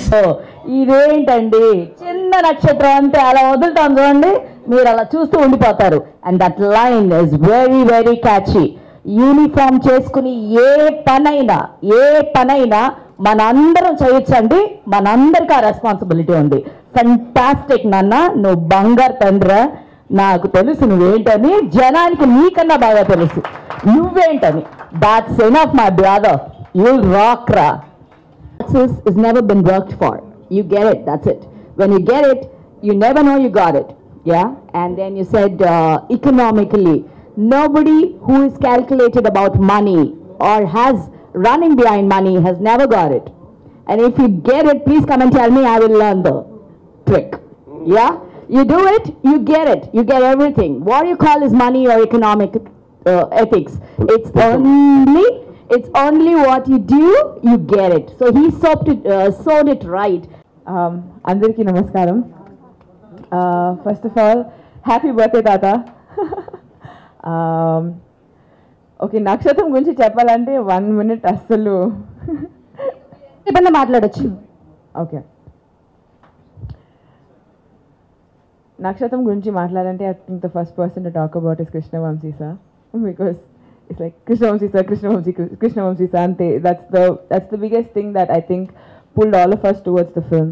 So ఇదేంటండి చిన్న నక్షత్రం అంతే అలా వదులుతాం చూడండి మీరు అలా చూస్తూ ఉండిపోతారు and that line is very very catchy uniform చేసుకుని ఏ పనైనా ఏ పనైనా మనందరం చేయొచ్చండి మనందరికీ ఆ రెస్పాన్సిబిలిటీ ఉంది ఫంటాస్టిక్ నాన్న నువ్వు బంగారు తండ్రా నాకు తెలుసు నువ్వేంటని జనానికి నీకన్నా బాగా తెలుసు నువ్వేంటని that's enough my brother you rock రా success is never been worked for. You get it, that's it. When you get it, you never know you got it. Yeah? And then you said uh, economically, nobody who is calculated about money or has running behind money has never got it. And if you get it, please come and tell me, I will learn the trick. Yeah? You do it, you get it. You get everything. What you call is money or economic uh, ethics. It's only it's only what you do, you get it. So he sowed it, uh, sowed it right. Um, అందరికీ నమస్కారం first of all happy birthday తాత okay నక్షత్రం గురించి చెప్పాలంటే one minute అస్సలు ఇబ్బంది మాట్లాడొచ్చు okay నక్షత్రం గురించి మాట్లాడంటే I think the first person to talk about is Krishna Vamsi sir because it's like Krishna Vamsi sir Krishna Vamsi Krishna Vamsi sir అంతే that's the that's the biggest thing that I think pulled all of us towards the film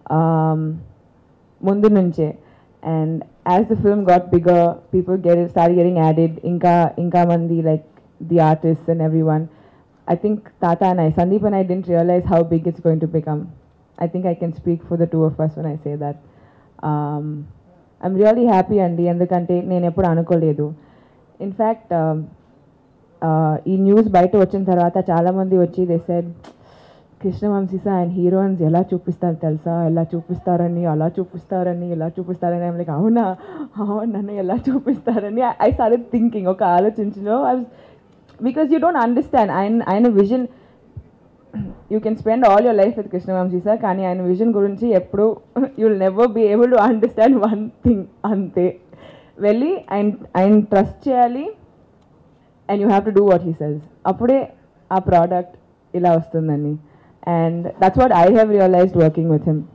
ముందు నుంచే and as the film got bigger people get start getting added ఇంకా ఇంకా మంది like the artist and everyone I think Tata and I, Sandeep and I didn't realize how big it's going to become. I think I can speak for the two of us when I say that. Um, I'm really happy అండి ఎందుకంటే నేను ఎప్పుడు అనుకోలేదు in fact ఈ news బయట వచ్చిన తర్వాత చాలామంది వచ్చి దే సెడ్ కృష్ణవంశీ సార్ ఆయన హీరోయిన్స్ ఎలా చూపిస్తారు తెలుసా ఎలా చూపిస్తారని అలా చూపిస్తారని ఎలా చూపిస్తారని ఐమ్ లైక్ అవునా అవును నన్ను ఎలా చూపిస్తారని ఐ స్టార్టెడ్ థింకింగ్ ఒక ఆలోచించలో I because you don't understand ఆయన ఆయన vision you can spend all your life with Krishna Vamsi sir కానీ ఆయన విజన్ గురించి ఎప్పుడు you will never be able to understand one thing అంతే వెళ్ళి ఆయన ఆయన ట్రస్ట్ చేయాలి and you have to do what he sells అప్పుడే ఆ ప్రోడక్ట్ ఇలా వస్తుందని and that's what I have realized working with him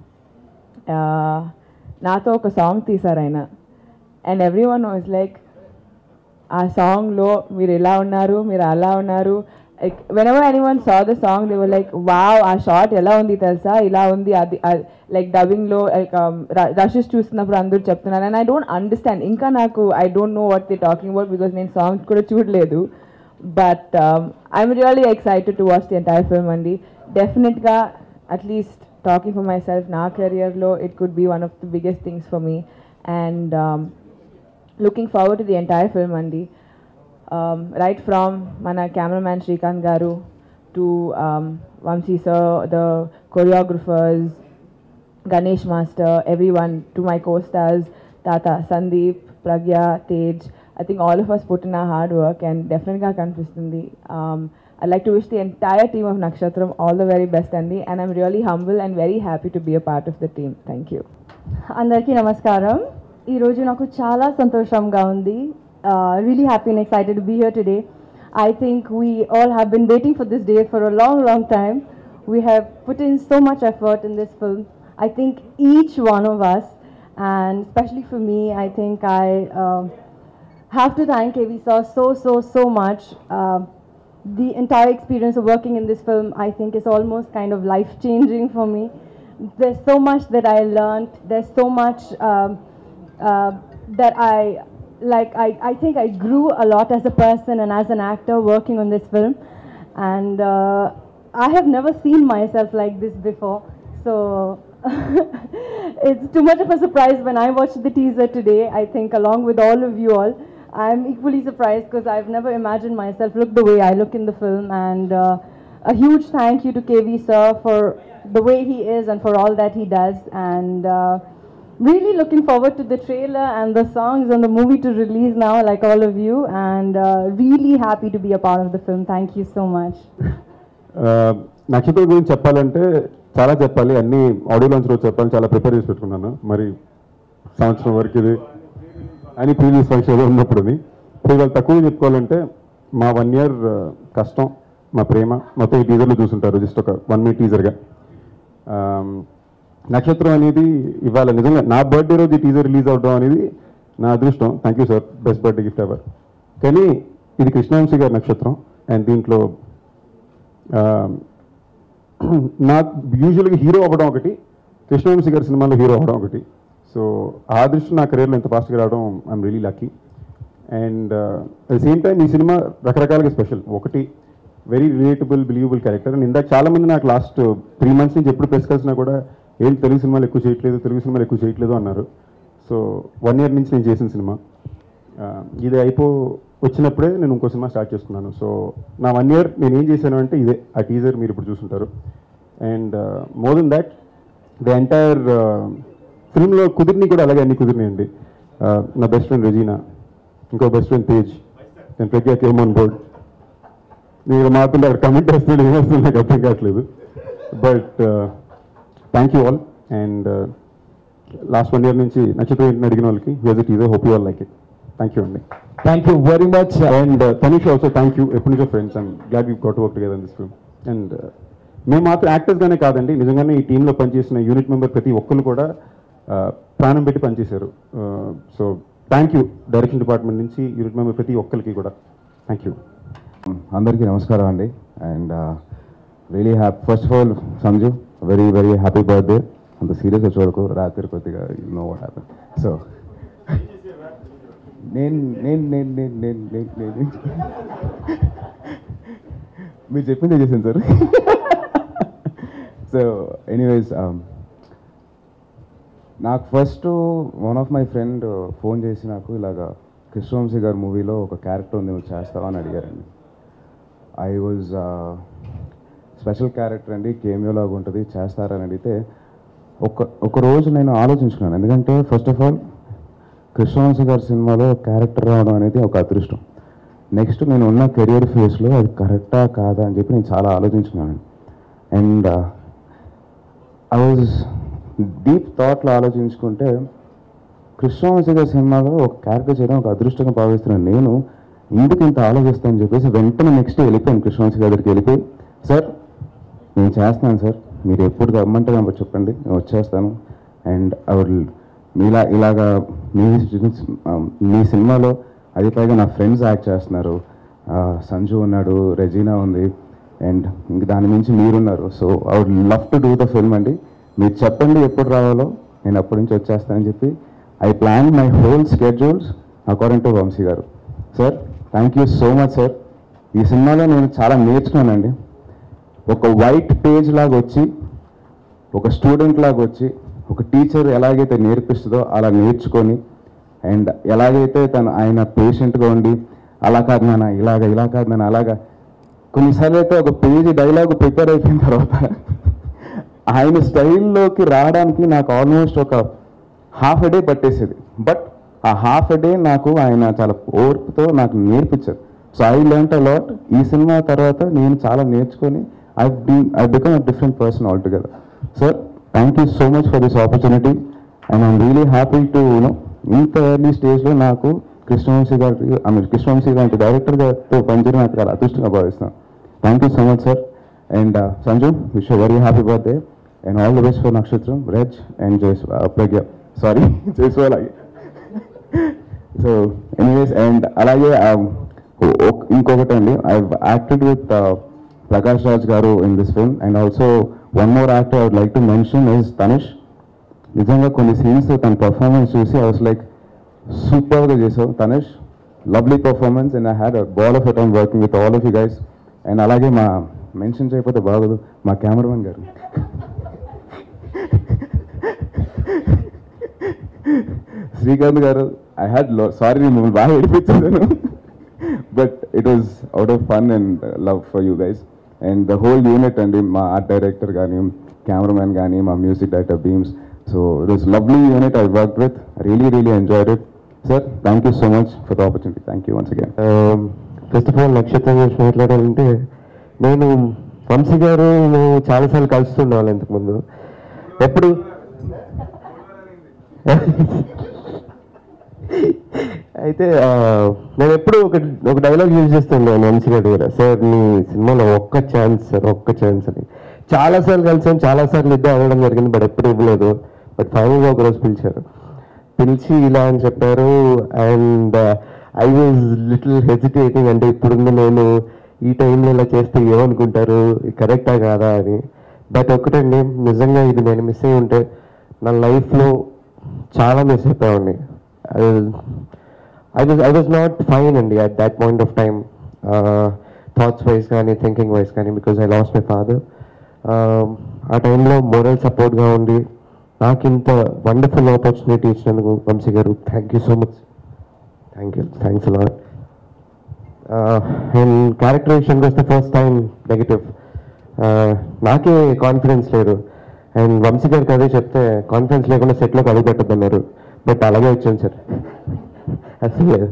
నాతో ఒక సాంగ్ తీశారు ఆయన and everyone was like ఆ సాంగ్లో మీరు ఎలా ఉన్నారు మీరు అలా ఉన్నారు like whenever anyone saw the song they were like wow ఆ షార్ట్ ఎలా ఉంది తెలుసా ఇలా ఉంది అది లైక్ డబ్బింగ్లో లైక్ రషెస్ చూస్తున్నప్పుడు అందరూ చెప్తున్నారు అండ్ ఐ డోంట్ అండర్స్టాండ్ ఇంకా నాకు I don't know what they talking about because నేను సాంగ్స్ కూడా చూడలేదు but I'm really excited to watch the entire film అండి డెఫినెట్గా at least talking for myself నా కెరియర్లో it could be one of the biggest things for me and looking forward to the entire film అండి um, right from mana cameraman Shrikant Garu to um, Vamsi sir, the choreographers, Ganesh master, everyone, to my co-stars, Tata, Sandeep, Pragya, Tej. I think all of us put in our hard work and definitely kanipistundi. Um, I'd like to wish the entire team of Nakshatram all the very best, Andy, and I'm really humble and very happy to be a part of the team. Thank you. అందరికీ నమస్కారం ఈరోజు నాకు చాలా సంతోషంగా ఉంది really happy and excited to be here today I think we all have been waiting for this day for a long long time we have put in so much effort in this film I think each one of us and specially for me I think I have to thank KV sir so, so, so much. Uh, the entire experience of working in this film, I think, is almost kind of life changing for me. There's so much that I learned. There's so much um, uh, that I like. I, I think I grew a lot as a person and as an actor working on this film. And uh, I have never seen myself like this before. So it's too much of a surprise when I watched the teaser today. I think, along with all of you all, I'm equally surprised because I've never imagined myself look the way I look in the film. And uh, a huge thank you to KV sir for the way he is and for all that he does. And uh, really looking forward to the trailer and the songs and the movie to release now, like all of you. And uh, really happy to be a part of the film. Thank you so much. ఆ, నక్షత్రం గురించి చెప్పాలంటే చాలా చెప్పాలి అన్ని audio launch రోజు చెప్పాలి చాలా ప్రిపేర్ చేసి పెట్టుకున్నాను మరి సంవత్సరం వరకు ఇది అని ప్రీవియస్ ఫంక్షన్ ఏదో ఉన్నప్పుడు ఇప్పుడు ఇవాళ తక్కువ చెప్పుకోవాలంటే మా వన్ ఇయర్ కష్టం మా ప్రేమ మొత్తం ఈ టీజర్లో చూసుంటారు జస్ట్ ఒక వన్ మినిట్ టీజర్గా నక్షత్రం అనేది ఇవాళ నిజంగా నా బర్త్డే రోజు ఈ టీజర్ రిలీజ్ అవడం అనేది నా అదృష్టం thank you sir best birthday gift ever కానీ ఇది కృష్ణవంశీ గారి నక్షత్రం అండ్ దీంట్లో ఆ, నాకు యూజువల్గా హీరో అవ్వడం ఒకటి కృష్ణవంశీ గారి సినిమాలో హీరో అవ్వడం ఒకటి సో ఆ దృష్టి నా కెరీర్లో ఇంత ఫాస్ట్గా రావడం I'm really lucky and at the same time ఈ సినిమా రకరకాలుగా స్పెషల్ ఒకటి very relatable believable character and ఇందాక చాలా మంది నాకు లాస్ట్ త్రీ మంత్స్ నుంచి ఎప్పుడు ప్రెస్ కలిసినా కూడా ఏం తెలుగు సినిమాలు ఎక్కువ చేయట్లేదు తెలుగు సినిమాలు ఎక్కువ చేయట్లేదు అన్నారు సో వన్ ఇయర్ నుంచి నేను చేసిన సినిమా ఆ, ఇది అయిపో వచ్చినప్పుడే నేను ఇంకో సినిమా స్టార్ట్ చేసుకున్నాను సో నా వన్ ఇయర్ నేను ఏం చేశాను అంటే ఇదే ఆ టీజర్ మీరు ఇప్పుడు చూసుంటారు and more than that the entire ఫిల్మ్లో కుదిరిని కూడా అలాగే అన్ని కుదిరినాయండి ఆ, నా బెస్ట్ ఫ్రెండ్ రెజీనా ఇంకో బెస్ట్ ఫ్రెండ్ తేజ్ నేను ప్రజ్ఞా కేమ్ ఆన్ బోర్డ్ మీరు మాత్రం అక్కడ కమెంట్ వేస్తున్నాడు ఏం వస్తుంది నాకు అర్థం కావట్లేదు but thank you all and last one year నుంచి నక్షత్రం ఏంటని అడిగిన వాళ్ళకి here's it is hope you all like it thank you అండి thank you very much and Tanish also thank you ఎప్పటి నుంచో friends and glad you got work together in this film and మేము మాత్రం యాక్టర్స్గానే కాదండి నిజంగానే ఈ టీంలో పనిచేసిన యూనిట్ మెంబర్ ప్రతి ఒక్కరు కూడా uh, ప్రాణం పెట్టి పనిచేశారు so thank you direction department నుంచి యూనిట్ మెంబర్ ప్రతి ఒక్కరికి కూడా థ్యాంక్ యూ అందరికీ నమస్కారం అండి and really happy first of all Sanju very very happy birthday అంత సీరియస్గా చూడకు రాత్రి కొద్దిగా you know what happen so నేను నేను నేను నేను నేను నేను నేను మీరు చెప్పిందే చేశాను సార్ సో ఎనీవేస్ నాకు first one of my friend phone చేసి నాకు ఇలాగా కృష్ణవంశీ గారి మూవీలో ఒక క్యారెక్టర్ ఉంది నువ్వు చేస్తావా అని అడిగారండి ఐ వాజ్ స్పెషల్ క్యారెక్టర్ అండి కేమియో లాగా ఉంటుంది చేస్తారని అడిగితే ఒక ఒక రోజు నేను ఆలోచించుకున్నాను ఎందుకంటే ఫస్ట్ ఆఫ్ ఆల్ కృష్ణవంశీ గారి సినిమాలో క్యారెక్టర్ రావడం అనేది ఒక అదృష్టం నెక్స్ట్ నేను ఉన్న కెరియర్ ఫేస్లో అది కరెక్టా కాదా అని చెప్పి నేను చాలా ఆలోచించుకున్నాను అండ్ ఐ వాజ్ డీప్ థాట్లో ఆలోచించుకుంటే కృష్ణవంశీ గారి సినిమాలో ఒక క్యారెక్టర్ చేయడం ఒక అదృష్టంగా భావిస్తున్నాను నేను ఎందుకు ఇంత ఆలోచిస్తానని చెప్పేసి వెంటనే నెక్స్ట్ వెళ్ళిపోయాను కృష్ణవంశీ గారి దగ్గరికి వెళ్ళిపోయి సార్ నేను చేస్తున్నాను సార్ మీరు ఎప్పుడు రమ్మంటే నాకు చెప్పండి నేను వచ్చేస్తాను అండ్ అవర్ మీలా ఇలాగా మీ మీ సినిమాలో అది పైగా నా ఫ్రెండ్స్ యాక్ట్ చేస్తున్నారు ఆ, సంజు ఉన్నాడు రెజీనా ఉంది అండ్ ఇంక దాని మించి మీరున్నారు so I would love to do the film అండి మీరు చెప్పండి ఎప్పుడు రావాలో నేను అప్పటి నుంచి వచ్చేస్తానని చెప్పి I plan my whole schedules according to Vamsi garu sir thank you so much sir ఈ సినిమాలో నేను చాలా నేర్చుకున్నానండి ఒక వైట్ పేజ్ లాగా వచ్చి ఒక స్టూడెంట్ లాగా వచ్చి ఒక టీచర్ ఎలాగైతే నేర్పిస్తుందో అలా నేర్చుకొని అండ్ ఎలాగైతే తను ఆయన పేషెంట్గా ఉండి అలా కాదు నాన్న ఇలాగ ఇలా కాదు నాన్న అలాగా కొన్నిసార్లు అయితే ఒక పేజీ డైలాగ్ ప్రిపేర్ అయిపోయిన తర్వాత ఆయన స్టైల్లోకి రావడానికి నాకు ఆల్మోస్ట్ ఒక హాఫ్ ఎ డే పట్టేసేది బట్ ఆ హాఫ్ ఎ డే నాకు ఆయన చాలా ఓర్పుతో నాకు నేర్పించారు so I learn a lot ఈ సినిమా తర్వాత నేను చాలా నేర్చుకొని I be I become a different person altogether sir thank you so much for this opportunity and I'm really happy to you know ఇంత ఎర్లీ స్టేజ్లో నాకు కృష్ణవంశీ గారికి ఐ మీన్ కృష్ణవంశీ లాంటి డైరెక్టర్ గారితో పనిచేయడం నాకు చాలా అదృష్టంగా భావిస్తున్నాను thank you so much sir and Sanju wish very happy birthday and all the best for Nakshatram రెజ్ అండ్ జైస్ Pragya sorry Jaiswal so anyways and అలాగే um, ఒక్- ఇంకొకటి అండి I acted with Prakash Raj garu in this film and also one more actor I would like to mention is Tanish నిజంగా కొన్ని scenes తన performance చూసి ఐ వాస్ లైక్ సూపర్గా చేసావు Tanish lovely performance and I had ball of it I'm working with all of you guys and అలాగే మా mention చేయకపోతే బాగోదు మా కెమెరామెన్ గారు శ్రీకాంత్ గారు ఐ హ్యాడ్ సారీ నేను మిమ్మల్ని బాగా ఏడిపించాను but it was out of fun and love for you guys and the whole unit అండి మా ఆర్ట్ డైరెక్టర్ కానీ కెమెరామెన్ కానీ మా music director Bheems so it was lovely unit I work with really really enjoyed it sir thank you so much for the opportunity thank you once again first of all Nakshatram గురించి మాట్లాడాలంటే నేను వంశీ గారు మేము చాలాసార్లు కలుస్తుండేవాళ్ళం ఇంతకుముందు ఎప్పుడు అయితే ఆ, నేను ఎప్పుడు ఒక ఒక డైలాగ్ యూజ్ చేస్తుండేవాను వంశీ గారి దగ్గర సార్ మీ సినిమాలో ఒక్క ఛాన్స్ సార్ ఒక్క ఛాన్స్ అని చాలాసార్లు కలిసాం చాలాసార్లు ఇద్దరు అడగడం జరిగింది బట్ ఎప్పుడు ఇవ్వలేదు బట్ ఫైనల్గా ఒకరోజు పిలిచారు పిలిచి ఇలా అని చెప్పారు and I was little hesitating అంటే ఇప్పుడుంది నేను ఈ టైంలో ఇలా చేస్తే ఏమనుకుంటారు కరెక్టా కాదా అని బట్ ఒకటండి నిజంగా ఇది నేను మిస్ అయ్యి ఉంటే నా లైఫ్లో చాలా మిస్ అయిపోయామండి I was I was not fine అండి at that point of time thoughts wise కానీ థింకింగ్ వైజ్ కానీ because I lost my father ఆ టైంలో మోరల్ సపోర్ట్గా ఉండి నాకు ఇంత వండర్ఫుల్ ఆపర్చునిటీ ఇచ్చినందుకు Vamsi garu thank you so much thank you thanks lot and క్యారెక్టరైజేషన్కి వస్తే ఫస్ట్ టైం నెగిటివ్ నాకే కాన్ఫిడెన్స్ లేదు అండ్ వంశీ గారికి అదే చెప్తే కాన్ఫిడెన్స్ లేకుండా సెట్లోకి అడుగు పెట్టద్దన్నారు బట్ అలాగే వచ్చాను సార్ అసలు లేదు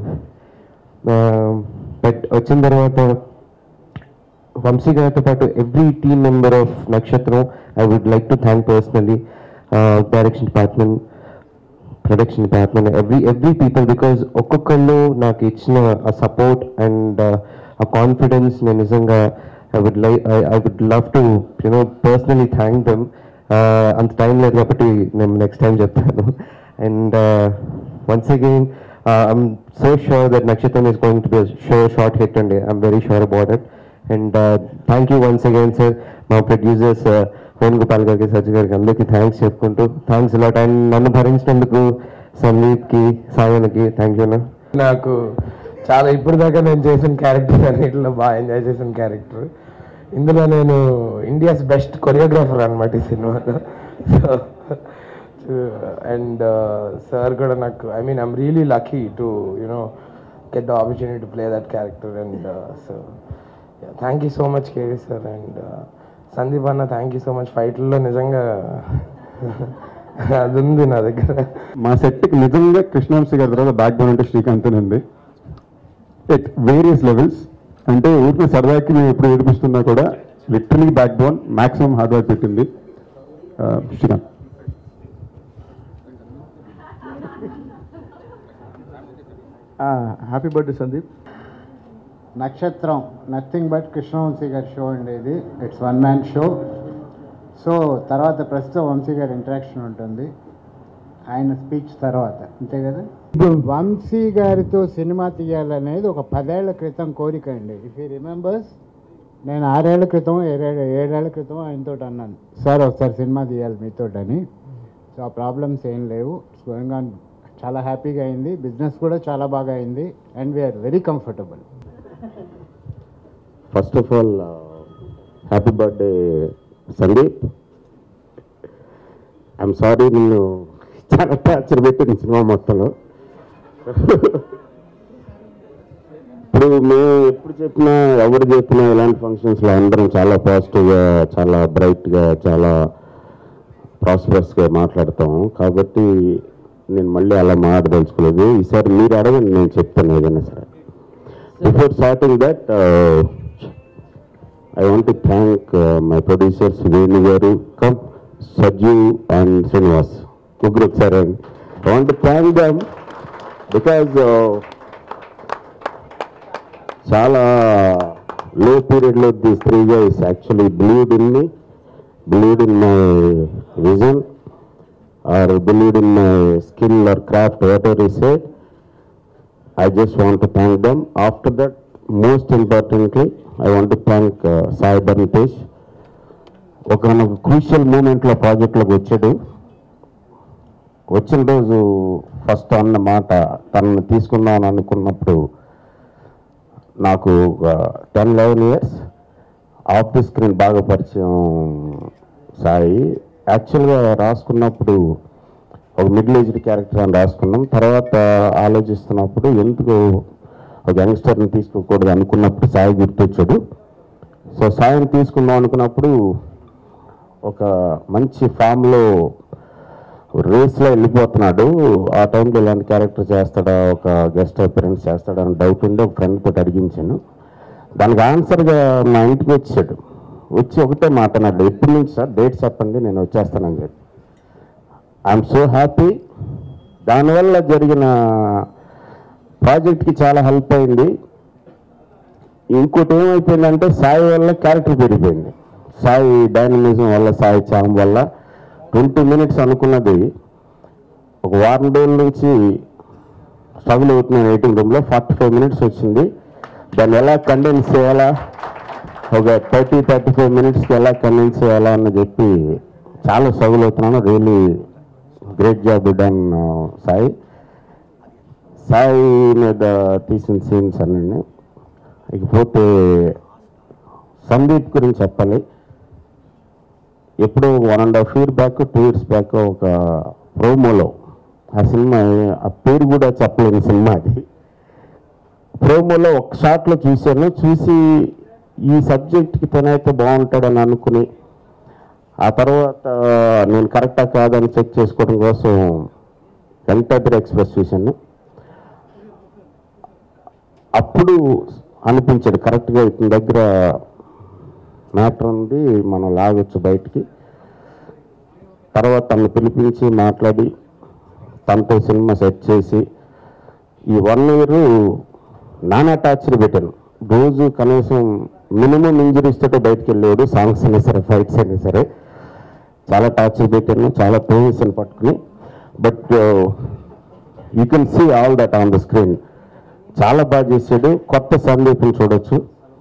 బట్ వచ్చిన తర్వాత వంశీ గారితో పాటు every team member of Nakshatram I would like to thank personally direction department production department every every people because ఒక్కొక్కళ్ళు నాకు ఇచ్చిన ఆ సపోర్ట్ అండ్ ఆ కాన్ఫిడెన్స్ నేను నిజంగా I would like I would love to you know personally thank them అంత time లేదు కాబట్టి నేను నెక్స్ట్ టైం చెప్తాను and once again I'm so sure that Nakshatram is going to be sure shot hit అండి I'm very sure about it and thank you once again sir మా producers Venugopal గారికి సజ్జ గారికి అందరికీ థ్యాంక్స్ చెప్పుకుంటూ థ్యాంక్స్ లాట్ అండ్ నన్ను భరించినందుకు సందీప్కి సాయన్కి thank you నాకు చాలా ఇప్పుడు దాకా నేను చేసిన క్యారెక్టర్ అన్నింటిలో బాగా ఎంజాయ్ చేసిన క్యారెక్టర్ ఇందులో నేను ఇండియాస్ బెస్ట్ కొరియోగ్రాఫర్ అనమాట ఈ సినిమాలో సో అండ్ సార్ కూడా నాకు I mean I'm really lucky to you know get the opportunity to play that character and so thank you so much KV sir and Sandeep అన్న థ్యాంక్ యూ సో మచ్ ఫైట్లలో నిజంగా అది ఉంది నా దగ్గర మా సెట్కి నిజంగా కృష్ణవంశీ గారి తర్వాత బ్యాక్ బోన్ అంటే శ్రీకాంత్ అండి ఎట్ వేరియస్ లెవెల్స్ అంటే ఊరికి సరదాకి మేము ఎప్పుడు ఏడిపిస్తున్నా కూడా literally backbone maximum hard work పెట్టింది ఆ, శ్రీకాంత్ హ్యాపీ బర్త్డే సందీప్ నక్షత్రం నథింగ్ బట్ కృష్ణవంశీ గారి షో అండి ఇది it's one man show so తర్వాత ప్రస్తుతం వంశీ గారి ఇంటరాక్షన్ ఉంటుంది ఆయన స్పీచ్ తర్వాత అంతే కదా వంశీ గారితో సినిమా తీయాలనేది ఒక పదేళ్ల క్రితం కోరిక అండి ఇఫ్ యూ రిమెంబర్స్ నేను ఆరేళ్ల క్రితం ఏడేళ్ళ ఏడేళ్ల క్రితం ఆయనతో అన్నాను సార్ ఒకసారి సినిమా తీయాలి మీతోటని సో ఆ ప్రాబ్లమ్స్ ఏం లేవు ఇట్స్ గోయింగ్ ఆన్ చాలా హ్యాపీగా అయింది బిజినెస్ కూడా చాలా బాగా అయింది and we are very comfortable first of all happy birthday Sandeep I'm sorry నిన్ను చాలా టార్చర్ పెట్టింది సినిమా మొత్తంలో ఇప్పుడు మేము ఎప్పుడు చెప్పినా ఎవరు చెప్పినా ఇలాంటి ఫంక్షన్స్లో అందరం చాలా పాజిటివ్గా చాలా బ్రైట్గా చాలా ప్రాస్పరస్గా మాట్లాడతాం కాబట్టి నేను మళ్ళీ అలా మాట్లాడదలుచుకోలేదు ఈసారి మీరు అడగండి నేను చెప్తాను ఏదైనా సరే before starting that I want to thank uh, my producers, Venu Garu, come, Saju and Srinivas, Kugruk sir. And I want to thank them because uh, చాలా లో పీరియడ్లో this three guys actually believed in me believed in my vision or believed in my skill or craft whatever he said I just want to thank them. After that, most importantly, I want to thank uh, Sai Barnitesh. ఒక crucial మూమెంట్లో ప్రాజెక్ట్లోకి వచ్చాడు వచ్చిన రోజు first అన్న మాట తనను తీసుకుందాం అని అనుకున్నప్పుడు నాకు ten eleven years of the screen బాగా పరిచయం సాయి యాక్చువల్గా రాసుకున్నప్పుడు ఒక మిడిల్ ఏజ్డ్ క్యారెక్టర్ అని రాసుకున్నాం తర్వాత ఆలోచిస్తున్నప్పుడు ఎందుకు ఒక యంగ్స్టర్ని తీసుకోకూడదు అనుకున్నప్పుడు సాయి గుర్తొచ్చాడు సో సాయిని తీసుకుందాం అనుకున్నప్పుడు ఒక మంచి ఫామ్లో రేస్లో వెళ్ళిపోతున్నాడు ఆ టైంలో ఇలాంటి క్యారెక్టర్ చేస్తాడా ఒక గెస్ట్ అపిరెన్స్ చేస్తాడా అని డౌట్ ఉండి ఒక ఫ్రెండ్ తోటి అడిగించాను దానికి ఆన్సర్గా మా ఇంటికి వచ్చాడు వచ్చి ఒకటే మాట్లాడాడు ఎప్పటి నుంచి సార్ డేట్ చెప్పండి నేను వచ్చేస్తానని చెప్పి ఐఎమ్ సో హ్యాపీ దానివల్ల జరిగిన ప్రాజెక్ట్కి చాలా హెల్ప్ అయింది ఇంకోటి ఏమైపోయిందంటే సాయి వల్ల క్యారెక్టర్ పెరిగిపోయింది సాయి డైనమిజం వల్ల సాయి చామ్ వల్ల ట్వంటీ మినిట్స్ అనుకున్నది ఒక వారం రోజుల నుంచి స్ట్రగుల్ అవుతున్నాను ఎయిటింగ్ రూమ్లో ఫార్టీ ఫైవ్ మినిట్స్ వచ్చింది దాన్ని ఎలా కండెన్స్ చేయాలా ఒక థర్టీ థర్టీ ఫైవ్ మినిట్స్కి ఎలా కన్విన్స్ చేయాలా అని చెప్పి చాలా స్ట్రగుల్ అవుతున్నాను really great job done Sai Sai మీద తీసిన సీన్స్ అన్నీ ఇకపోతే సందీప్ గురించి చెప్పాలి ఎప్పుడు one and half year back two years back ఒక ప్రోమోలో ఆ సినిమా ఆ పేరు కూడా చెప్పలేని సినిమా అది ప్రోమోలో ఒక షాట్లో చూశాను చూసి ఈ సబ్జెక్ట్కి తనైతే బాగుంటాడని అనుకుని ఆ తర్వాత నేను కరెక్టా కాదని చెక్ చేసుకోవడం కోసం వెంకటాద్రి ఎక్స్ప్రెస్ చూశాను అప్పుడు అనిపించాడు కరెక్ట్గా ఇతని దగ్గర మ్యాటర్ ఉంది మనం లాగొచ్చు బయటికి తర్వాత తను పిలిపించి మాట్లాడి తనతో సినిమా సెట్ చేసి ఈ వన్ ఇయర్ నానా టార్చర్ పెట్టాను రోజు కనీసం మినిమం ఇంజరీస్ తోటి బయటకు వెళ్ళేవాడు సాంగ్స్ అయినా సరే ఫైట్స్ అయినా సరే చాలా టార్చర్ పెట్టాను చాలా పెయిన్స్ అని పట్టుకుని but you can see all that on the screen చాలా బాగా చేసాడు కొత్త సందీప్ని చూడొచ్చు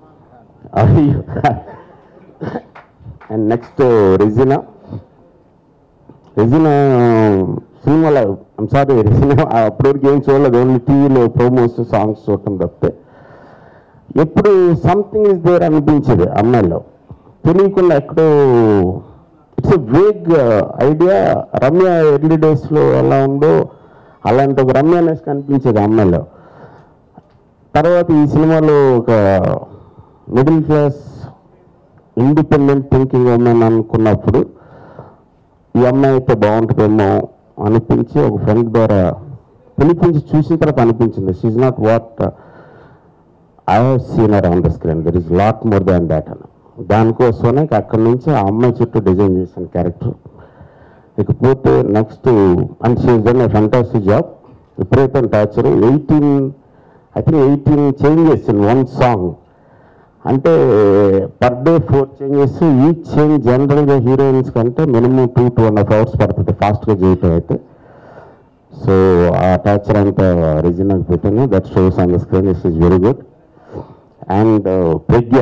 అండ్ నెక్స్ట్ రెజినా రెజినా సినిమాలో ఐమ్ సారీ రెజినా అప్పటివరకు ఏం చూడలేదు ఓన్లీ టీవీలో ప్రోమోస్ సాంగ్స్ చూడటం తప్పితే ఎప్పుడు సంథింగ్ ఇస్ దేర్ అనిపించేది అమ్మాయిలో తెలియకుండా ఎక్కడో it's a vague idea Ramya early డేస్లో ఎలా ఉందో అలాంటి ఒక రమ్యనెస్ కనిపించేది అమ్మాయిలో తర్వాత ఈ సినిమాలో ఒక middle class independent thinking women అనుకున్నప్పుడు ఈ అమ్మాయి అయితే బాగుంటుందేమో అనిపించి ఒక ఫ్రెండ్ ద్వారా పిలిపించి చూసిన తర్వాత అనిపించింది she's not what I have seen her on the screen there is lot more than that అని దానికోసమే అక్కడి నుంచి ఆ అమ్మాయి చుట్టూ డిజైన్ చేసిన క్యారెక్టర్ ఇకపోతే next and she's done a fantastic job విపరీతం torture eighteen I think eighteen changes in one song అంటే పర్ డే ఫోర్ చేంజెస్ ఈ చేంజ్ జనరల్గా హీరోయిన్స్ కంటే minimum two two and half hours పడుతుంది ఫాస్ట్గా చేయటం అయితే సో ఆ టార్చర్ అంతా రిజినల్ పెట్టాను that shows on the screen is is very good and Pragya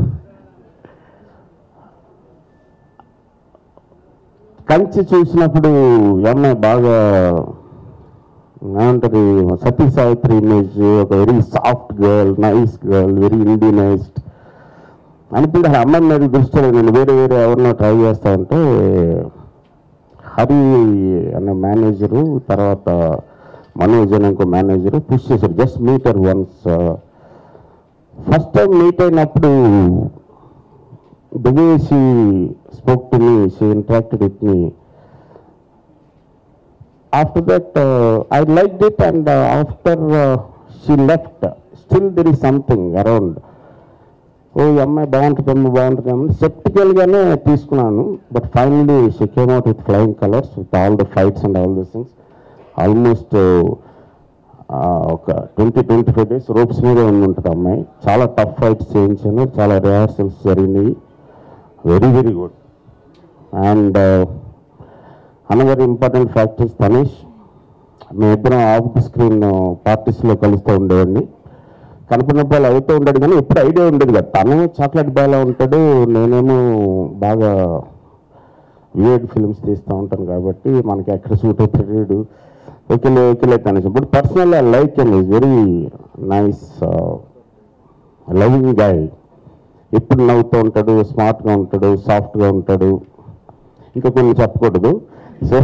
కంచి చూసినప్పుడు ఈ అమ్మాయి బాగా ఏమంటది సతీ సావిత్రి ఇమేజ్ ఒక very soft girl nice girl very Indianized అనిపించి ఆ అమ్మాయి మీద దృష్టి లేదు. నేను వేరే వేరే ఎవరినో ట్రై చేస్తా ఉంటే హరి అనే మేనేజరు తర్వాత మనోజ్ అనే ఇంకో మేనేజరు పుష్ చేశారు just meet her once first time meet అయినప్పుడు the way she spoke to me, she interacted with me. After that, uh, I liked it, and uh, after uh, she left, still there is something around. ఓ ఈ అమ్మాయి బాగుంటుందమ్మా బాగుంటుందమ్మా సెప్టికల్గానే తీసుకున్నాను but finally she came out with flying colours with all the fights and all this things almost ఒక twenty twenty five days ropes మీద ఉంటుంది అమ్మాయి చాలా టఫ్ ఫైట్స్ చేయించాను చాలా రిహార్సల్స్ జరిగినాయి very very good and another important factors Tanish మేమిద్దరం of the screen పార్టీస్లో కలుస్తూ ఉండేవాడిని కనపడినప్పుడు అలా అవుతూ ఉంటాడు కానీ ఎప్పుడు ఐడియా ఉండేది కదా తను చాక్లెట్ బాయ్లా ఉంటాడు నేనేమో బాగా వియర్డ్ ఫిల్మ్స్ తీస్తూ ఉంటాను కాబట్టి మనకి ఎక్కడ సూట్ అవుతాడు ఓకేలే ఓకేలే తనేసి but personal I like and is very nice loving guy ఎప్పుడు నవ్వుతూ ఉంటాడు స్మార్ట్గా ఉంటాడు సాఫ్ట్గా ఉంటాడు ఇంకా కొన్ని చెప్పకూడదు సో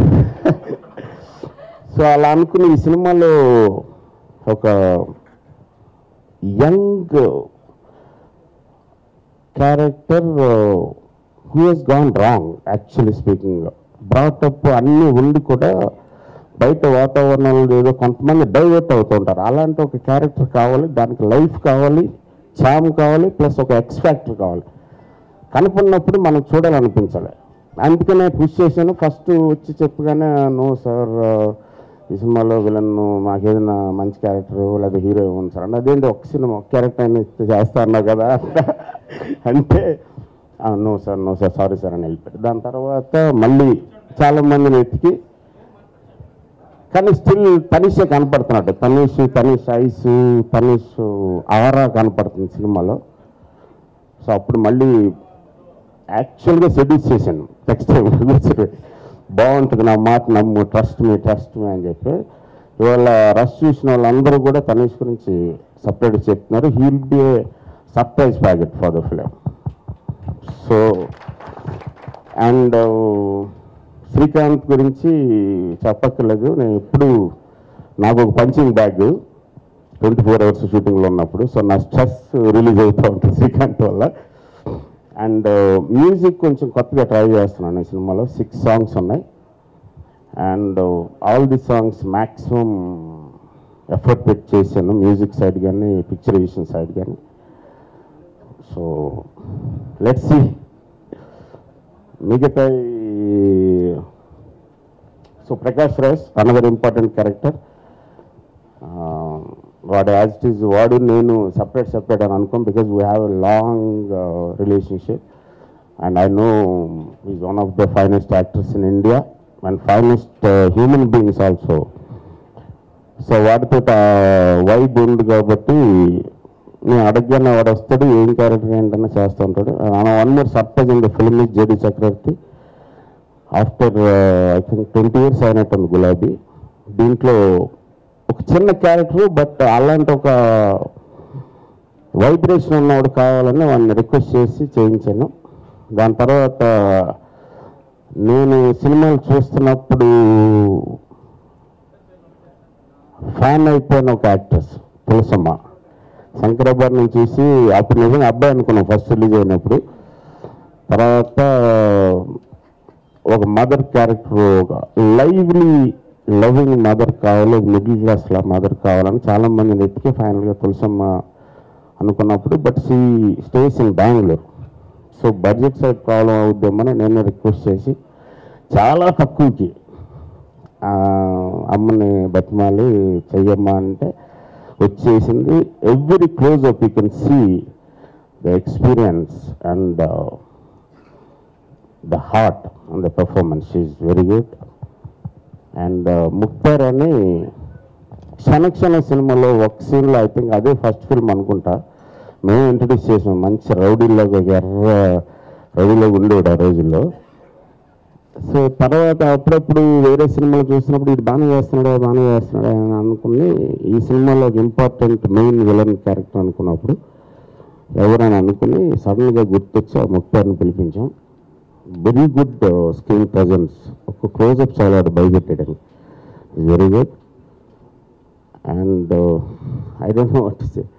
సో అలా అనుకుని ఈ సినిమాలో ఒక young character who he's gone wrong actually speaking brought up అన్నీ ఉండి కూడా బయట వాతావరణంలో ఏదో కొంతమంది డైవర్ట్ అవుతూ ఉంటారు అలాంటి ఒక క్యారెక్టర్ కావాలి దానికి లైఫ్ కావాలి చామ్ కావాలి ప్లస్ ఒక ఎక్స్ ఫ్యాక్టర్ కావాలి కనుక్కున్నప్పుడు మనం చూడాలనిపించాలి అందుకనే పుష్ చేశాను ఫస్ట్ వచ్చి చెప్పగానే నో సార్ ఈ సినిమాలో విలన్ మాకేదైనా మంచి క్యారెక్టర్ లేదా హీరో ఉంది సార్ అంటే అదేంటి ఒక సినిమా ఒక క్యారెక్టర్ అయినా ఇస్తే చేస్తా అన్నావు కదా అంటే no sir no sir sorry sir అని వెళ్ళిపోయాడు దాని తర్వాత మళ్ళీ చాలా మందిని వెతికి కానీ స్టిల్ తనిష్ కనపడుతున్నాడు తనీష్ తనీష్ ఐస్ తనీష్ ఆరా కనపడుతుంది సినిమాలో సో అప్పుడు మళ్ళీ యాక్చువల్గా సెడ్యూస్ చేశాను నెక్స్ట్ టైం బాగుంటుంది నా మాట నమ్ము ట్రస్ట్ మీ ట్రస్ట్ మీ అని చెప్పి ఇవాళ రష్ చూసిన వాళ్ళందరూ కూడా తనీష్ గురించి సపరేట్ చెప్తున్నారు he will be a surprise packet for the film so and Srikanth గురించి చెప్పక్కర్లేదు నేను ఎప్పుడు నాకు ఒక punching bag twenty four hours షూటింగ్లో ఉన్నప్పుడు సో నా స్ట్రెస్ రిలీజ్ అవుతూ ఉంటుంది శ్రీకాంత్ వల్ల అండ్ మ్యూజిక్ కొంచెం కొత్తగా ట్రై చేస్తున్నాను ఈ సినిమాలో సిక్స్ సాంగ్స్ ఉన్నాయి and all the songs maximum effort పెట్టి చేశాను మ్యూజిక్ సైడ్ కానీ పిక్చరైజేషన్ సైడ్ కానీ సో లెట్స్ సి మిగతా so Prakash Raj another important character వాడు యాజ్ ఇట్ ఈజ్ వాడు నేను సపరేట్ సపరేట్ అని అనుకోం because we have a long relationship and I know is one of the finest actors in India and finest human beings also so వాటితో vibe ఉంది కాబట్టి నేను అడగగానే వాడు వస్తాడు ఏం క్యారెక్టర్ ఏంటన్నా చేస్తూ ఉంటాడు one more surprise in the film is JD Chakravarthy after I think twenty years అయినట్టుంది గులాబీ దీంట్లో ఒక చిన్న క్యారెక్టర్ బట్ అలాంటి ఒక వైబ్రేషన్ ఉన్నవాడు కావాలని వాడిని రిక్వెస్ట్ చేసి చేయించాను దాని తర్వాత నేను సినిమాలు చూస్తున్నప్పుడు ఫ్యాన్ అయిపోయిన ఒక యాక్ట్రెస్ తులసమ్మ శంకరాబాద్ని చూసి అప్పుడు నిజంగా అబ్బాయి అనుకున్నాం ఫస్ట్ రిలీజ్ అయినప్పుడు తర్వాత ఒక మదర్ క్యారెక్టర్ ఒక లైవ్లీ లవింగ్ మదర్ కావాలి మిడిల్ క్లాస్ మదర్ కావాలని చాలా మంది వెతికి ఫైనల్గా తులసమ్మ అనుకున్నప్పుడు but she stays in Bengaluru so budget side problem అవుద్దామని నేను రిక్వెస్ట్ చేసి చాలా తక్కువకి ఆ, అమ్మని బతిమాలి చెయ్యమ్మా అంటే వచ్చేసింది every close up you can see the experience and the heart and the performance is very good and Mukhtar అని క్షణక్షణ సినిమాలో ఒక సీన్లో ఐ థింక్ అదే ఫస్ట్ ఫిల్మ్ అనుకుంటా మేము ఇంట్రడ్యూస్ చేసాం మంచి రౌడీలాగా ఒక ఎర్ర రౌడీలాగా ఉండేవాడు ఆ రోజుల్లో సో తర్వాత అప్పుడప్పుడు వేరే సినిమాలు చూసినప్పుడు ఇది బాగానే చేస్తున్నాడా బాగానే చేస్తున్నాడా అని అనుకుని ఈ సినిమాలో ఒక ఇంపార్టెంట్ మెయిన్ విలన్ క్యారెక్టర్ అనుకున్నప్పుడు ఎవరైనా అనుకుని సడన్గా గుర్తొచ్చి ఆ ముక్తార్ని పిలిపించాం వెరీ గుడ్ స్క్రీన్ ప్రజెన్స్ ఒక క్లోజప్ చాలా భయపెట్టాడు very good and I don't know what say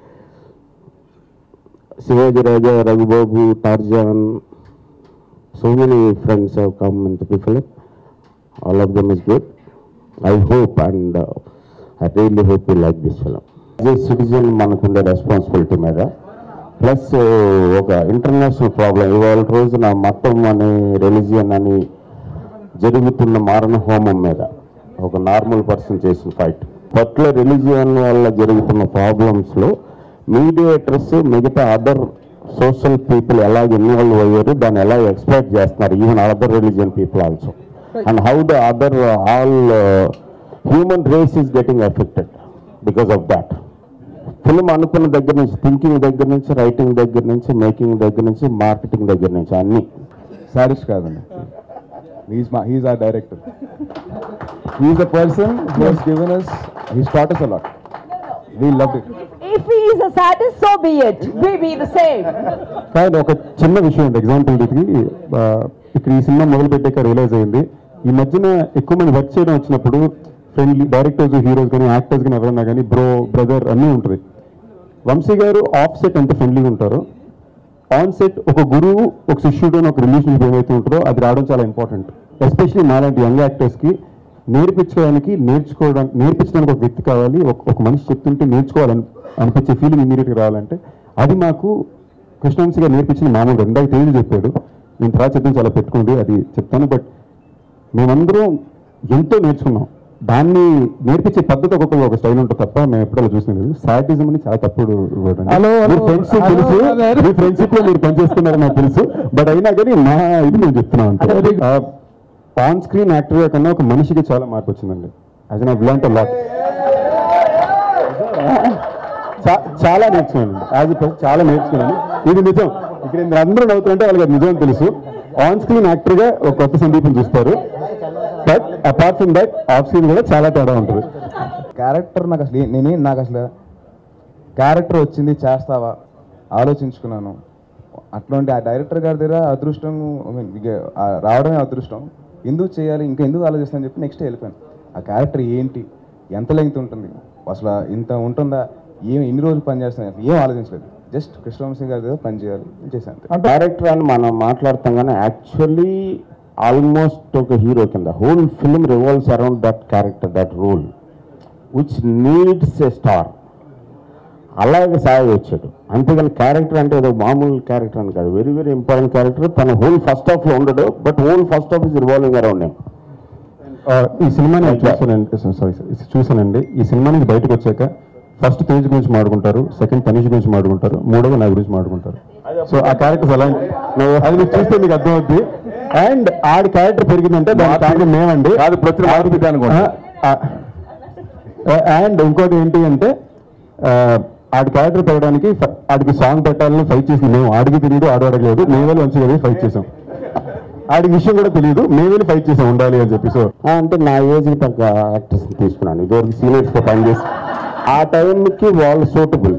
Shivaji Raja Raghu Babu Tarzan so many friends have come into the film. All of them is good. I hope and uh, I really hope you like this film. As a citizen మనకుండే responsibility మీద plus ఒక international problem ఇవాళ రోజున మతం అని religion అని జరుగుతున్న మారణ హోమం మీద ఒక నార్మల్ పర్సన్ చేసిన ఫైట్ పర్టికులర్ రిలీజియన్ వల్ల జరుగుతున్న ప్రాబ్లమ్స్లో మీడియేటర్స్ మిగతా అదర్ సోషల్ పీపుల్ ఎలా ఇన్వాల్వ్ అయ్యారు దాన్ని ఎలా ఎక్స్ప్లెయిట్ చేస్తున్నారు even other religion people also and how the other all human race is getting affected because of that film అనుకున్న దగ్గర నుంచి థింకింగ్ దగ్గర నుంచి రైటింగ్ దగ్గర నుంచి మేకింగ్ దగ్గర నుంచి మార్కెటింగ్ దగ్గర నుంచి అన్నీ సాడిస్ట్ కాదండి హీస్ మా he's our director he's a person who he's given us he start us a lot we loved it If he is a sadist, so be it. We be the same. కానీ ఒక చిన్న విషయం ఉంది example ఇది ఆ, ఇక్కడ ఈ cinema మొదలు పెట్టాక రియలైజ్ అయింది ఈ మధ్యన ఎక్కువ మంది వర్క్ చేయడం వచ్చినప్పుడు ఫ్రెండ్లీ డైరెక్టర్స్ హీరోస్ కానీ యాక్టర్స్ కానీ ఎవరన్నా కానీ బ్రో బ్రదర్ అన్నీ ఉంటుంది వంశీ గారు ఆఫ్ సెట్ ఎంత ఫ్రెండ్లీగా ఉంటారో ఆన్ సెట్ ఒక గురువు ఒక శిష్యుడు అని ఒక రిలేషన్షిప్ ఏమైతే ఉంటుందో అది రావడం చాలా ఇంపార్టెంట్ ఎస్పెషలీ మాలాంటి యంగ్ యాక్టర్స్కి నేర్పించడానికి నేర్చుకోవడానికి నేర్పించడానికి ఒక వ్యక్తి కావాలి ఒక ఒక మనిషి చెప్తుంటే నేర్చుకోవాలని అనిపించే ఫీలింగ్ ఇమీడియట్గా రావాలంటే అది మాకు కృష్ణవంశీ గారు నేర్పించిన మామూలుగా ఇందాక తేదీ చెప్పాడు నేను తర్వాత చెప్తాను చాలా పెట్టుకోండి అది చెప్తాను బట్ మేమందరం ఎంతో నేర్చుకున్నాం దాన్ని నేర్పించే పద్ధతి ఒక్కొక్కరు ఒక స్టైల్ ఉంటుంది తప్ప మేము ఎప్పుడో చూసిన లేదు సాటిజం అని చాలా తప్పుడు word అండి. హలో, హలో, మీ ఫ్రెండ్స్ హలో, తెలుసు brother. మీ ఫ్రెండ్షిప్ లో మీరు పనిచేస్తున్నారు నాకు తెలుసు బట్ అయినా కానీ నా ఇది నేను చెప్తున్నాను అంతే ఆన్ స్క్రీన్ యాక్టర్ కన్నా ఒక మనిషికి చాలా మార్పు వచ్చిందండి అది నా బిలాంట్ లాట్ చాలా నేర్చుకున్నాను యాజ్ ఎ పర్సన్ చాలా నేర్చుకున్నాను ఇది నిజం ఇక్కడ మీరు అందరూ నవ్వుతుంటే వాళ్ళకి అది నిజం తెలుసు ఆన్ స్క్రీన్ యాక్టర్ గా ఒక కొత్త సందీపం చూస్తారు but apart from that off screen కూడా చాలా తేడా ఉంటుంది క్యారెక్టర్ నాకు అసలు ఏ- నేనే నాకు అసలు క్యారెక్టర్ వచ్చింది చేస్తావా ఆలోచించుకున్నాను అట్లాంటి ఆ డైరెక్టర్ గారి దగ్గర అదృష్టం I mean, ఇక ఆ రావడమే అదృష్టం ఎందుకు చేయాలి ఇంకా ఎందుకు ఆలోచిస్తానని చెప్పి నెక్స్ట్ వెళ్ళిపోయాను ఆ క్యారెక్టర్ ఏంటి ఎంత లెంగ్త్ ఉంటుంది అసలు ఇంత ఉంటుందా ఏం ఎన్ని రోజులు పని చేస్తాను ఏం ఆలోచించలేదు జస్ట్ కృష్ణవంశీ గారి దగ్గర పని చేయాలి చేశాను డైరెక్టర్ అని మనం మాట్లాడతాం కానీ యాక్చువల్లీ ఆల్మోస్ట్ ఒక హీరో కింద whole film revolves around that character that role which needs a star అలాగే సాగి వచ్చాడు అంతేగాని క్యారెక్టర్ అంటే ఏదో మామూలు క్యారెక్టర్ అని కాదు వెరీ వెరీ ఇంపార్టెంట్ క్యారెక్టర్ తన హోల్ ఫస్ట్ హాఫ్ లో ఉండడు but whole first half is revolving around him ఆ, ఈ సినిమా నేను చూసానండి సారీ చూసానండి ఈ సినిమా నుంచి బయటకు వచ్చాక ఫస్ట్ తేజ్ గురించి మాట్లాడుకుంటారు సెకండ్ తనిష్ గురించి మాట్లాడుకుంటారు మూడవ నా గురించి మాట్లాడుకుంటారు సో ఆ క్యారెక్టర్స్ అలా నువ్వు అది మీకు చూస్తే మీకు అర్థమవుద్ది అండ్ ఆడి క్యారెక్టర్ పెరిగిందంటే దాని కారణం మేమండి కాదు, ప్రతి మార్పు అనుకోండి. అండ్ ఇంకోటి ఏంటి అంటే ఆ, ఆడి క్యారెక్టర్ పెరగడానికి ఫ- ఆడికి సాంగ్ పెట్టాలని ఫైట్ చేసింది మేము ఆడికి తెలియదు ఆడు అడగలేదు మేము వెళ్ళి మంచిగా వెళ్ళి ఫైట్ చేసాం ఆడికి విషయం కూడా తెలియదు మేము వెళ్ళి ఫైట్ చేసాం ఉండాలి అని చెప్పి సో ఆ, అంటే నా ఏజ్కి తగ్గ యాక్టర్స్ తీసుకున్నాను ఇదివరకు సీనియర్స్తో పనిచేసి ఆ టైంకి వాళ్ళు సూటబుల్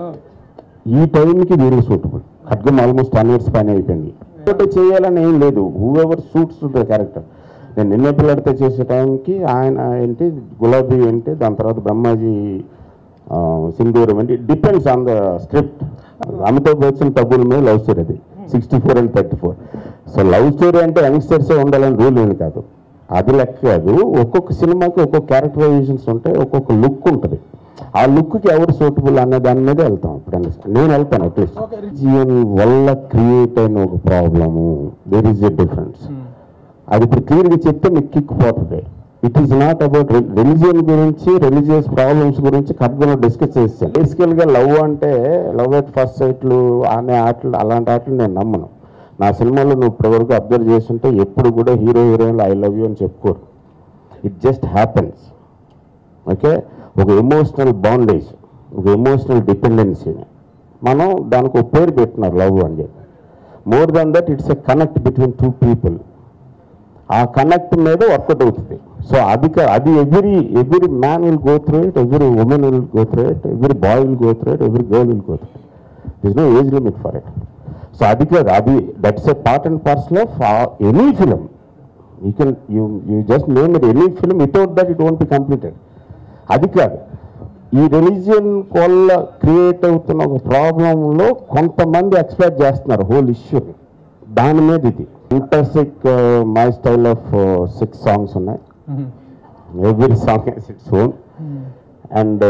ఈ టైంకి వీళ్ళు సూటబుల్ ఖడ్గం ఆల్మోస్ట్ టెన్ ఇయర్స్ పైన అయిపోయింది ఒకటి చేయాలని ఏం లేదు whoever suits the character నేను నిన్న పిల్లడితో చేసే టైంకి ఆయన ఏంటి గులాబీ ఏంటి దాని తర్వాత బ్రహ్మాజీ ఆ, సింధూరం ఏంటి depends on the script Amitabh Bachchan తబ్బుల మీద లవ్ స్టోరీ అది sixty four and thirty four so love story అంటే యంగ్స్టర్సే ఉండాలని రూల్ ఏమి కాదు అది లెక్క కాదు ఒక్కొక్క సినిమాకి ఒక్కొక్క క్యారెక్టరైజేషన్స్ ఉంటాయి ఒక్కొక్క లుక్ ఉంటుంది ఆ లుక్కి ఎవరు సూటబుల్ అనే దాని మీద వెళ్తాం ఇప్పుడు నేను వెళ్తాను అట్లీస్ట్ జీవన్ వల్ల క్రియేట్ అయిన ఒక problem there is a difference అది ఇప్పుడు క్లియర్గా చెప్తే మీకు కిక్ పోతుంది it is not about religion గురించి రిలీజియస్ ప్రాబ్లమ్స్ గురించి ఖడ్గంలో డిస్కస్ చేస్తాను బేసికల్గా లవ్ అంటే లవ్ ఎట్ ఫస్ట్ సైట్లు అనే ఆటలు అలాంటి ఆటలు నేను నమ్మను నా సినిమాలో నువ్వు ఇప్పటివరకు అబ్జర్వ్ చేస్తుంటే ఎప్పుడు కూడా హీరో హీరోయిన్లు ఐ లవ్ యూ అని చెప్పుకోరు ఇట్ జస్ట్ హ్యాపెన్స్ ఓకే ఒక ఎమోషనల్ బాండేజ్ ఒక ఎమోషనల్ డిపెండెన్సీని మనం దానికి ఒక పేరు పెట్టినారు లవ్ అని చెప్పి more than that it's a connect between two people ఆ కనెక్ట్ మీద వర్కౌట్ అవుతుంది సో అది కా- అది every every man will go through it every woman will go through it every boy will go through it every girl will go through this no age limit for it so అది కాదు అది that's a part and parcel of any film you can you you just name it any film without that it won't be completed అది కాదు ఈ religion వల్ల create అవుతున్న ఒక ప్రాబ్లంలో కొంతమంది ఎక్స్పెక్ట్ చేస్తున్నారు హోల్ ఇష్యూని దాని మీద ఇది intrinsic my style of six songs ఉన్నాయి every song has its own and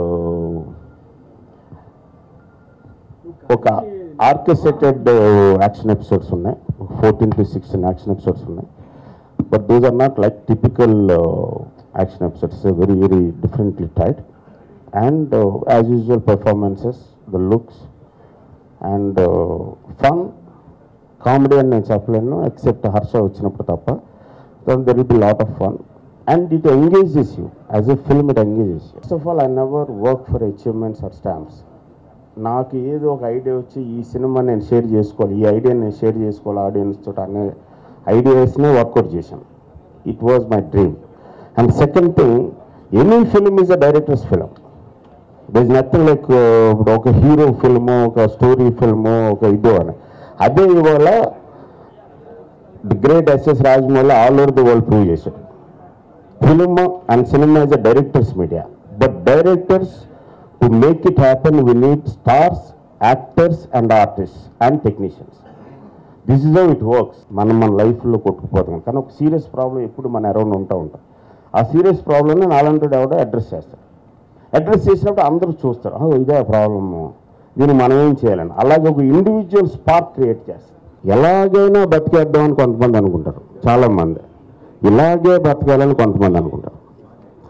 ఒక ఆర్కెస్ట్రేటెడ్ యాక్షన్ ఎపిసోడ్స్ ఉన్నాయి fourteen to sixteen action episodes ఉన్నాయి but these are not like typical action episodes very very differently tight and as usual performances the looks and fun comedy అని నేను చెప్పలేను except Harsha వచ్చినప్పుడు తప్ప there will be lot of fun and it engages you as a film it engages you first of all I never work for achievements or stamps నాకు ఏదో ఒక idea వచ్చి ఈ సినిమా నేను షేర్ చేసుకోవాలి ఈ ఐడియా నేను షేర్ చేసుకోవాలి ఆడియన్స్ తోటి అనే ఐడియాస్నే వర్కౌట్ చేశాను it was my dream and second thing any film is a director's film there is nothing like ఇప్పుడు ఒక హీరో ఫిల్ము ఒక స్టోరీ ఫిల్ము ఒక ఇదో అని అదే ఇవాళ the great S S Rajamouli all over the world prove చేశాడు film and cinema is a director's media but directors to make it happen we need stars actors and artist and technicians this is how it works మనం మన లైఫ్లో కొట్టుకుపోతాం కానీ ఒక serious problem ఎప్పుడు మన around ఉంటా ఉంటాం ఆ సీరియస్ ప్రాబ్లమ్ని నాలంటి ఎవడో అడ్రస్ చేస్తాడు అడ్రస్ చేసినప్పుడు అందరూ చూస్తారు "ఓ, ఇదే ప్రాబ్లము దీన్ని మనం ఏం చేయాలని అలాగే ఒక ఇండివిజువల్ స్పార్క్ క్రియేట్ చేస్తారు ఎలాగైనా బతికేద్దామని కొంతమంది అనుకుంటారు చాలామంది ఇలాగే బతకాలని కొంతమంది అనుకుంటారు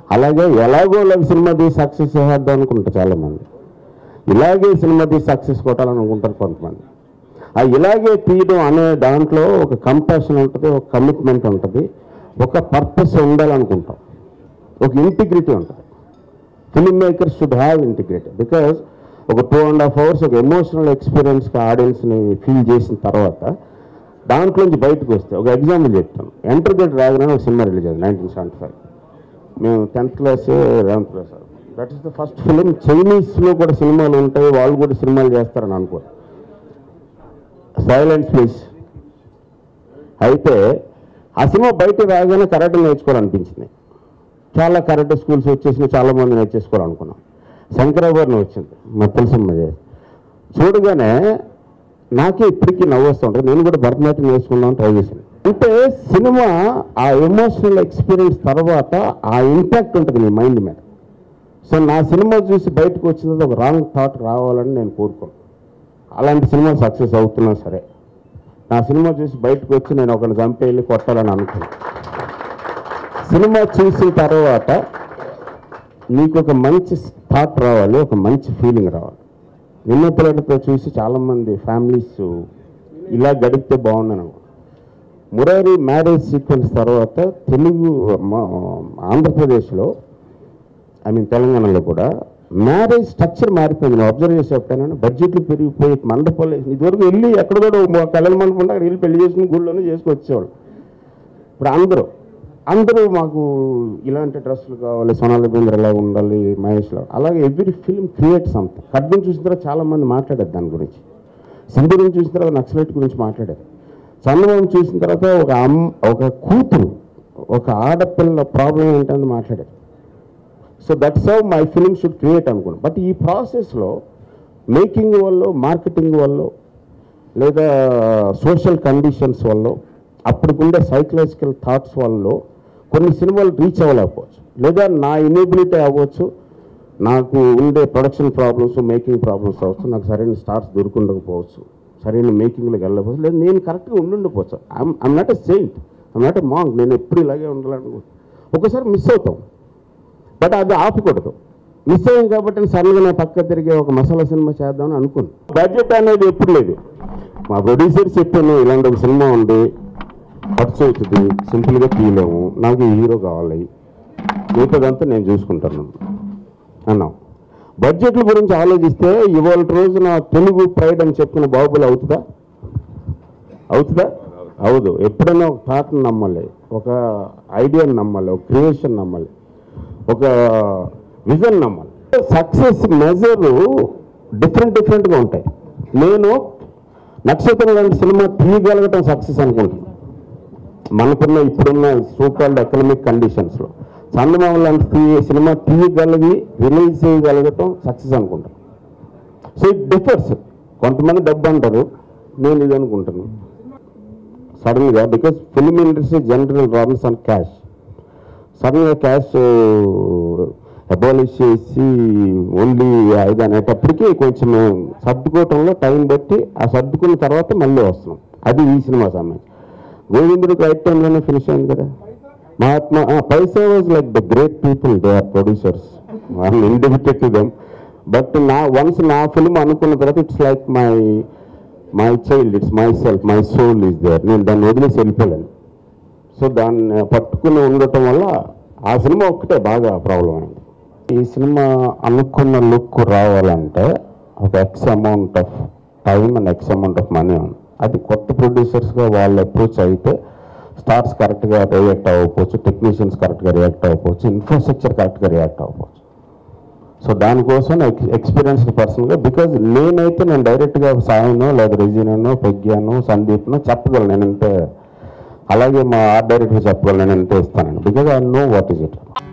అలాగే ఎలాగో అలాగ సినిమా తీసి సక్సెస్ చేద్దాం అనుకుంటారు చాలామంది ఇలాగే సినిమా తీసి సక్సెస్ కొట్టాలని అనుకుంటారు కొంతమంది ఆ ఇలాగే తీయడం అనే దాంట్లో ఒక కంపాషన్ ఉంటుంది ఒక కమిట్మెంట్ ఉంటుంది ఒక పర్పస్ ఉండాలనుకుంటాం ఒక ఇంటిగ్రిటీ ఉంటుంది film makers should have integrity because ఒక టూ అండ్ హాఫ్ అవర్స్ ఒక ఎమోషనల్ ఎక్స్పీరియన్స్గా ఆడియన్స్ని ఫీల్ చేసిన తర్వాత దాంట్లోంచి బయటకు వస్తే ఒక ఎగ్జాంపుల్ చెప్తాను ఎంటర్ గేట్ రాగానే ఒక సినిమా రిలీజ్ అయింది నైన్టీన్ సెవెంటీ ఫైవ్ మేము tenth class eleventh class that is the first film చైనీస్లో కూడా సినిమాలు ఉంటాయి వాళ్ళు కూడా సినిమాలు చేస్తారని అనుకో సైలెన్స్ ప్లీజ్ అయితే ఆ సినిమా బయట రాగానే కరాటే నేర్చుకోవాలనిపించింది చాలా కరాటే స్కూల్స్ వచ్చేసిన చాలా మంది నేర్చేసుకోవాలనుకున్నాం శంకరాభరణం వచ్చింది మాకు తెలిసిన చూడగానే నాకే ఇప్పటికీ నవ్వు వస్తుంటుంది నేను కూడా భరతనాట్యం నేర్చుకుందాం ట్రై చేశాను అంటే సినిమా ఆ ఎమోషనల్ ఎక్స్పీరియన్స్ తర్వాత ఆ ఇంపాక్ట్ ఉంటుంది నీ మైండ్ మీద సో నా సినిమా చూసి బయటకు వచ్చినది ఒక రాంగ్ థాట్ రావాలని నేను కోరుకోను అలాంటి సినిమా సక్సెస్ అవుతున్నా సరే నా సినిమా చూసి బయటకు వచ్చి నేను ఒకరిని చంపేయాలి కొట్టాలని అనుకున్నాను సినిమా చూసిన తర్వాత నీకు ఒక మంచి థాట్ రావాలి ఒక మంచి ఫీలింగ్ రావాలి విన్నపిల్లలతో చూసి చాలామంది ఫ్యామిలీస్ ఇలా గడిపితే బాగుందని అనుకో మురారి మ్యారేజ్ సీక్వెన్స్ తర్వాత తెలుగు మా- ఆంధ్రప్రదేశ్లో ఐ మీన్ తెలంగాణలో కూడా మ్యారేజ్ స్ట్రక్చర్ మారిపోయింది నేను అబ్జర్వ్ చేసేప్పుడైనా బడ్జెట్లు పెరిగిపోయి మండపాలు ఇదివరకు వెళ్ళి ఎక్కడ కూడా ఒక కళ్యాణ మండపం ఉంటే అక్కడ వెళ్ళి పెళ్లి చేసుకుని గుళ్ళోనే చేసుకొచ్చేవాళ్ళు ఇప్పుడు అందరూ అందరూ మాకు ఇలాంటి డ్రెస్సులు కావాలి సోనాలి బేంద్ర ఎలా ఉండాలి మహేష్లో అలాగే ఎవ్రీ ఫిల్మ్ క్రియేట్ సంథింగ్ ఖడ్గం చూసిన తర్వాత చాలా మంది మాట్లాడారు దాని గురించి సింధుని చూసిన తర్వాత నక్సలైట్ గురించి మాట్లాడారు చంద్రబాబు చూసిన తర్వాత ఒక అమ్ ఒక కూతురు ఒక ఆడపిల్ల ప్రాబ్లం ఏంటని మాట్లాడారు so that's how my film should create అనుకున్నాను బట్ ఈ ప్రాసెస్లో మేకింగ్ వల్ల మార్కెటింగ్ వల్ల లేదా సోషల్ కండిషన్స్ వల్ల అప్పటికుండే సైకలాజికల్ థాట్స్ వల్ల కొన్ని సినిమాలు రీచ్ అవ్వలేకపోవచ్చు లేదా నా ఇనేబిలిటీ అవ్వచ్చు నాకు ఉండే ప్రొడక్షన్ ప్రాబ్లమ్స్ మేకింగ్ ప్రాబ్లమ్స్ అవ్వచ్చు నాకు సరైన స్టార్స్ దొరుకుండకపోవచ్చు సరైన మేకింగ్లోకి వెళ్ళకపోవచ్చు లేదా నేను కరెక్ట్గా ఉండుండకపోవచ్చు I'm I'm not a saint I'm not a monk నేను ఎప్పుడు ఇలాగే ఉండాలనుకుంటున్నాను ఒకసారి మిస్ అవుతాం బట్ అది ఆపకూడదు మిస్ అయ్యాం కాబట్టి సడన్గా నేను పక్క తిరిగి ఒక మసాలా సినిమా చేద్దామని అనుకున్నాను బడ్జెట్ అనేది ఎప్పుడు లేదు మా ప్రొడ్యూసర్ చెప్పాను ఇలాంటి ఒక సినిమా ఉంది ఖర్చు అవుతుంది సింపుల్గా తీయలేము నాకు ఈ హీరో కావాలి మిగతాదంతా నేను చూసుకుంటాను అన్నాం బడ్జెట్ల గురించి ఆలోచిస్తే ఇవాళ రోజున తెలుగు ప్రైడ్ అని చెప్పిన బాహుబలి అవుతుందా అవుతుందా అవుదు ఎప్పుడైనా ఒక థాట్ని నమ్మాలి ఒక ఐడియాని నమ్మాలి ఒక క్రియేషన్ నమ్మాలి ఒక విజన్ నమ్మాలి సక్సెస్ మెజర్ డిఫరెంట్ డిఫరెంట్గా ఉంటాయి నేను నక్షత్రం లాంటి సినిమా తీయగలగటం సక్సెస్ అనుకుంటున్నాను మనకున్న ఇప్పుడున్న సూపర్ ఎకనామిక్ కండిషన్స్లో చందమామ లాంటి తీ- సినిమా తీయగలిగి రిలీజ్ చేయగలగటం సక్సెస్ అనుకుంటాను సో ఇట్ డిఫర్స్ కొంతమంది డబ్బు అంటారు నేను ఇది అనుకుంటాను సడన్గా because film industry general runs on cash సడన్గా క్యాష్ అబాలిష్ చేసి ఓన్లీ ఇది అనేటప్పటికీ కొంచెం సర్దుకోవటంలో టైం బట్టి ఆ సర్దుకున్న తర్వాత మళ్ళీ వస్తున్నాం అది ఈ సినిమా సంబంధించి గోవిందుడికి రైట్ టైంలోనే ఫినిష్ అయింది కదా మహాత్మా పైసా was like the great people they are producers I'm indebted to them but నా వన్స్ నా ఫిల్మ్ అనుకున్న తర్వాత it's like my my child it's my self my soul is there నేను దాన్ని వదిలేసి వెళ్ళిపోలేను సో దాన్ని పట్టుకుని ఉండటం వల్ల ఆ సినిమా ఒక్కటే బాగా ప్రాబ్లం అయింది ఈ సినిమా అనుకున్న లుక్ రావాలంటే ఒక X amount of time and X amount of money ఉంది అది కొత్త ప్రొడ్యూసర్స్గా వాళ్ళు అప్రోచ్ అయితే స్టార్స్ కరెక్ట్గా రియాక్ట్ అవ్వకపోవచ్చు టెక్నీషియన్స్ కరెక్ట్గా రియాక్ట్ అవ్వకపోవచ్చు ఇన్ఫ్రాస్ట్రక్చర్ కరెక్ట్గా రియాక్ట్ అవ్వకపోవచ్చు సో దానికోసం ఎక్స్పీరియన్స్డ్ పర్సన్గా బికాజ్ నేనైతే నేను డైరెక్ట్గా సాయినో లేదా రెజినో పెగ్గాను సందీప్నో చెప్పగలను నేనంటే అలాగే మా ఆర్ట్ డైరెక్టర్ చెప్పగలను నేనంటే ఇస్తానండి because I know what is it